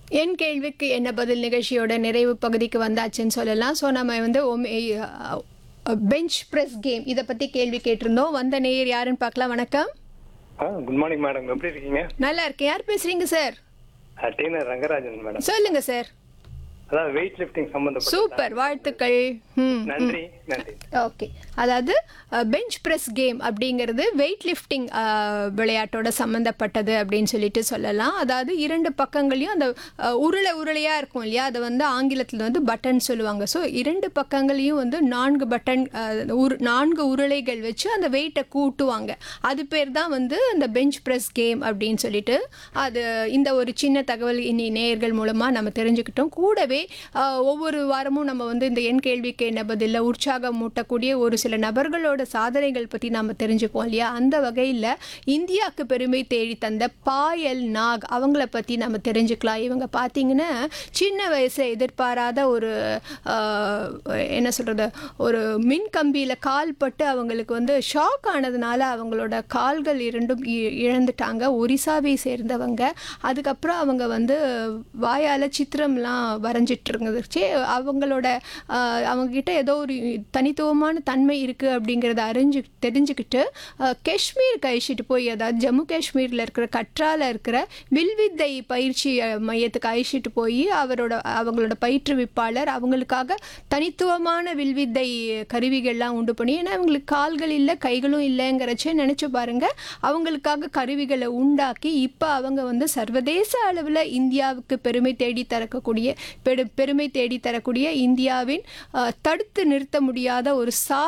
என் கேள்விக்கு என்ன பதில் நிகழ்ச்சியோட நிறைவு பகுதிக்கு வந்தாச்சுன்னு சொல்லலாம் ஸோ நம்ம வந்து பெஞ்ச் ப்ரெஸ் கேம் இதை பற்றி கேள்வி கேட்டிருந்தோம் வந்த நேயர் யாருன்னு பார்க்கலாம் வணக்கம் ஆ குட் மார்னிங் மேடம் எப்படி இருக்கீங்க நல்லா இருக்கேன் யார் பேசுறீங்க சார் டெய்னர் ரங்கராஜன் மேடம் சொல்லுங்க சார் அதாவது வெயிட் லிஃப்டிங் சம்பந்தப்பட்ட சூப்பர் வாழ்த்துக்கள் ம் நன்றி நன்றி ஓகே அதாவது பெஞ்ச் ப்ரெஸ் கேம் அப்படிங்கிறது வெயிட் லிஃப்டிங் விளையாட்டோட சம்மந்தப்பட்டது அப்படின்னு சொல்லிட்டு சொல்லலாம் அதாவது இரண்டு பக்கங்களையும் அந்த அஹ், உருளை உருளையாக இருக்கும் இல்லையா அதை வந்து ஆங்கிலத்தில் வந்து பட்டன் சொல்லுவாங்க ஸோ இரண்டு பக்கங்களையும் வந்து நான்கு பட்டன் அஹ், உரு நான்கு உருளைகள் வச்சு அந்த வெயிட்டை கூட்டுவாங்க அது பேர் தான் வந்து அந்த பெஞ்ச் ப்ரெஸ் கேம் அப்படின்னு சொல்லிட்டு அது இந்த ஒரு சின்ன தகவல் இனி நேயர்கள் மூலமாக நம்ம தெரிஞ்சுக்கிட்டோம் கூடவே ஆஹ், ஒவ்வொரு வாரமும் நம்ம வந்து இந்த என் கேள்விக்கு என்ன பதில்ல உற்சாகம் மூட்டக்கூடிய ஒரு சில நபர்களோட சாதனைகள் பற்றி நம்ம தெரிஞ்சுப்போம் இல்லையா அந்த வகையில் இந்தியாவுக்கு பெருமை தேடி தந்த பாயல் நாக் அவங்கள பற்றி நம்ம தெரிஞ்சுக்கலாம் இவங்க பார்த்தீங்கன்னா சின்ன வயசில் எதிர்பாராத ஒரு ஆஹ், என்ன சொல்கிறது ஒரு மின் கம்பியில் கால் பட்டு அவங்களுக்கு வந்து ஷாக் ஆனதுனால அவங்களோட கால்கள் இரண்டும் இ- இழந்துட்டாங்க ஒரிசாவை சேர்ந்தவங்க அதுக்கப்புறம் அவங்க வந்து வாயால் சித்திரம்லாம் வரைஞ்சிட்டு இருந்துச்சு அவங்களோட ஆஹ், அவங்கக்கிட்ட ஏதோ ஒரு தனித்துவமான தன்மை இருக்குது அப்படிங்கிறத அறிஞ்சு தெரிஞ்சுக்கிட்டு ஆஹ், காஷ்மீருக்கு அழைச்சிட்டு போய் அதாவது ஜம்மு காஷ்மீரில் இருக்கிற கற்றால இருக்கிற வில்வித்தை பயிற்சி அஹ், மையத்துக்கு அழைச்சிட்டு போய் அவரோட அவங்களோட பயிற்றுவிப்பாளர் அவங்களுக்காக தனித்துவமான வில்வித்தை கருவிகள்லாம் உண்டு பண்ணி ஏன்னா அவங்களுக்கு கால்கள் இல்லை கைகளும் இல்லைங்கிறச்சே நினச்சி பாருங்க அவங்களுக்காக கருவிகளை உண்டாக்கி இப்போ அவங்க வந்து சர்வதேச அளவில் இந்தியாவுக்கு பெருமை தேடி தரக்கூடிய பெரு பெருமை தேடி தரக்கூடிய இந்தியாவின் அஹ், தடுத்து நிறுத்த முடியாத ஒரு சா